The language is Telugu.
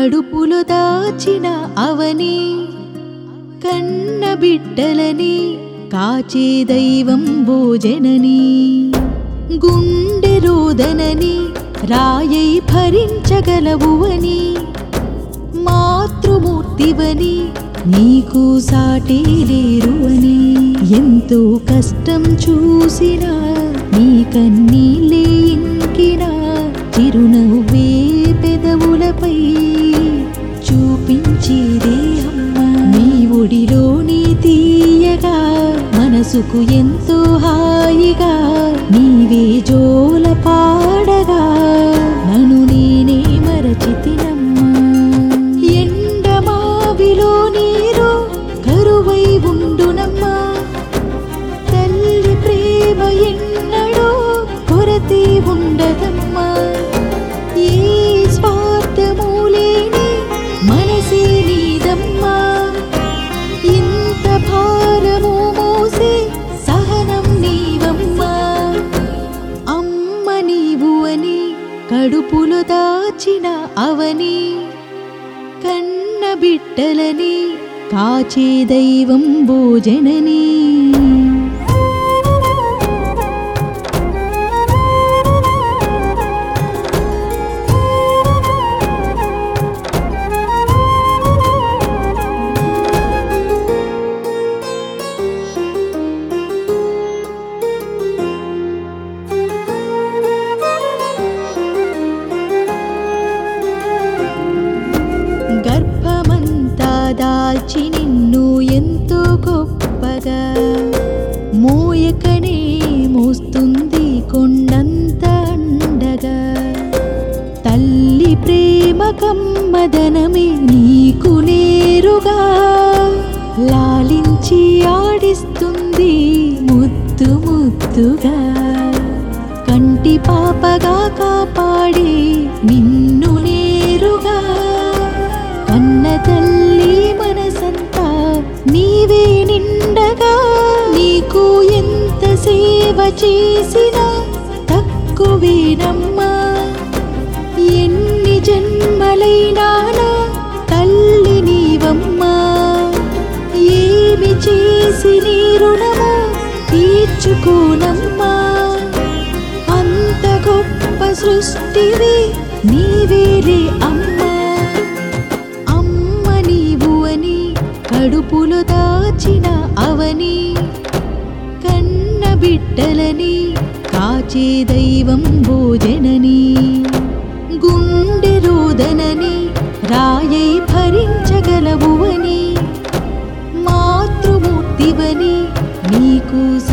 కడుపులో దాచిన అవని కన్న బిడ్డలని కాచే దైవం భోజనని గుండె రోదనని రాయై భరించగలవు అని మాతృమూర్తివని నీకు సాటి లేరు అని ఎంతో కష్టం చూసినా నీ కన్నీళ్ళే ఇంకినా చిరునవ్వే పెదవులపై చూపించేదే అమ్మా నీ ఒడిలో నీ తీయగా మనసుకు ఎంతో హాయిగా నీవే జోల పాడగా నన్ను నేనే మరచితినమ్మా ఎండమావిలో నీరు కరువై ఉండునమ్మా తల్లి ప్రేమ ఎన్నడూ కొరతే ఉండదమ్మా ఏ స్వార్థము లేని మనసే నీదమ్మా ఇంత భారము మోసే సహనం నీవమ్మా అమ్మ నీవు అని కడుపులో దాచిన అవని కన్న బిడ్డలని కాచే దైవం భోజనని గర్భమంతా దాల్చి నిన్ను ఎంతో గొప్పగా మోయకనే మోస్తుంది కొండంత అండగా తల్లి ప్రేమ కమ్మదనమే నీకు నేరుగా లాలించి ఆడిస్తుంది ముద్దు ముద్దుగా కంటి పాపగా కాపాడి నిన్ను నేరుగా కన్న తల్లి మనసంతా నీవే నిండగా నీకు ఎంత సేవ చేసినా తక్కువేనమ్మా ఎన్ని జన్మలైనా నా తల్లి నీవమ్మా ఏమి చేసి నీ రుణము తీర్చుకోనమ్మా అంత గొప్ప సృష్టివి నీవేలే అమ్మా అమ్మ నీవు అని కడుపులో దాచిన అవని కన్న బిడ్డలని కాచే దైవం భోజనని గుండె రోదనని రాయై భరించగలవు అని మాతృమూర్తివని నీకు